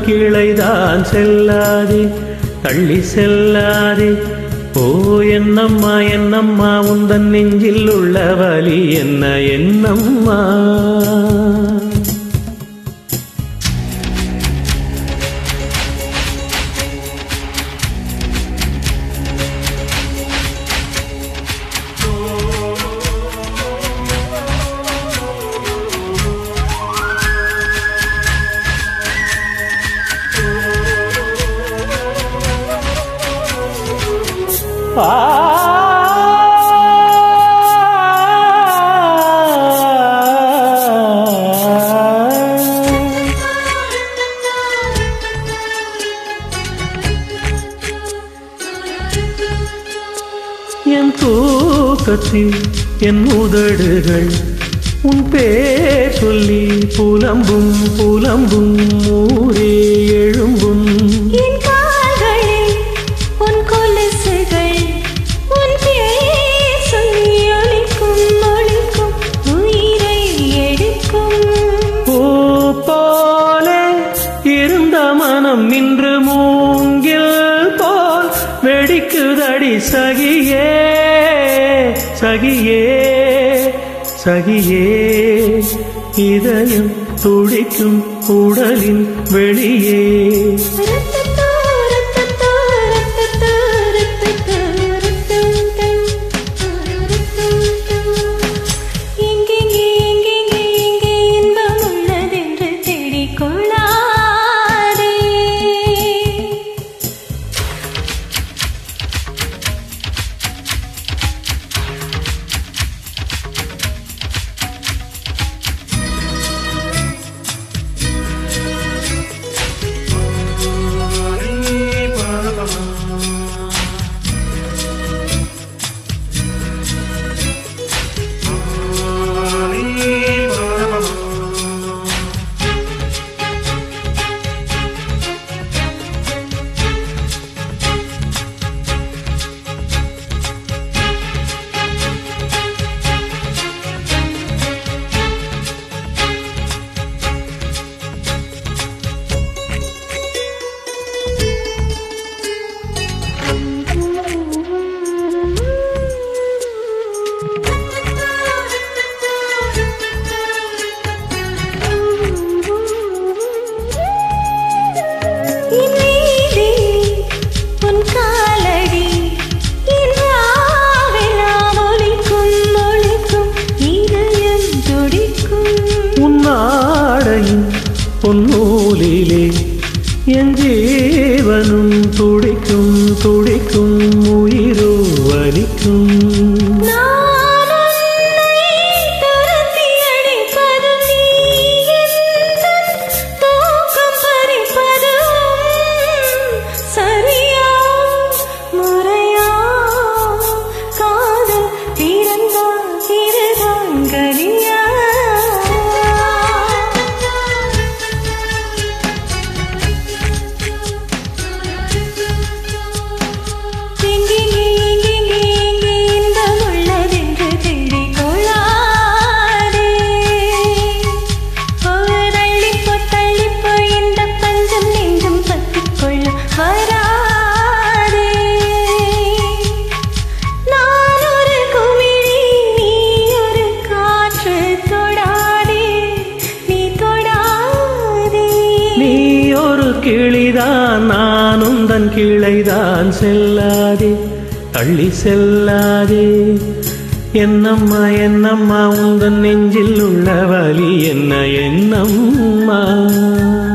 உந்தன் கிளைதான் செல்லாதே தள்ளி செல்லாதே ஓ என்னம்மா என்னம்மா உந்தன் நெஞ்சில் உள்ள வலி என்ன என்னம்மா என் தூக்கத்தில் என் உதடுகள் உன் பேர் சொல்லி புலம்பும் புலம்பும் ஊரே எழும்பும் என் கால்களில் உன் கொலுசுகள் உன் பேர் சொல்லி ஒலிக்கும் ஒலிக்கும் உயிரை எடுக்கும் பூ போலே இருந்த மனம் இன்று மூங்கில் போல் வெடிக்குதடி சகியே சகியே சகியே இதயம் துடிக்கும் உடலின் வெளியே ரத்தத்தோ, ரத்தத்தோ, ரத்தத்தோ, ரத்தத்தோ, ரத்தம், தம், ரத்தம், தம். எங்கெங்கே, எங்கெங்கே, எங்கே இன்பம் உள்ளதென்று தேடிக் கொள்ளாதே. என் மீதே உன் காலடி என் ராவெல்லாம் ஒலிக்கும் ஒலிக்கும் இதயம் துடிக்கும் உன்னாடையின் பொன்னூலிலே என் ஜீவனும் துடிக்கும் துடிக்கும் உயிரோ வலிக்கும் நான் உன்னை துரத்தி அடிப்பதும் நீ எந்தன் தூக்கம் பறிப்பதும் சரியா முறையா காதல் பிறந்தா இதுதான் கலியா எங்கெங்கே, எங்கெங்கே, எங்கே இன்பம் உள்ளதென்று தேடிக் கொள்ளாதே. ஒரு தள்ளிப்போ, தள்ளிப்போ, இந்தப் பஞ்சம் நெஞ்சம் பற்றிக் கொள்ள வராதே. நான் ஒரு குமிழி, நீ ஒரு காற்று, தொடாதே, நீ தொடாதே. நீ ஒரு கிளிதான் நான் உந்தன் கிளைதான் செல்லாதே தள்ளி செல்லாதே என்னம்மா என்னம்மா உந்தன் நெஞ்சில் உள்ள வலி என்ன என்னம்மா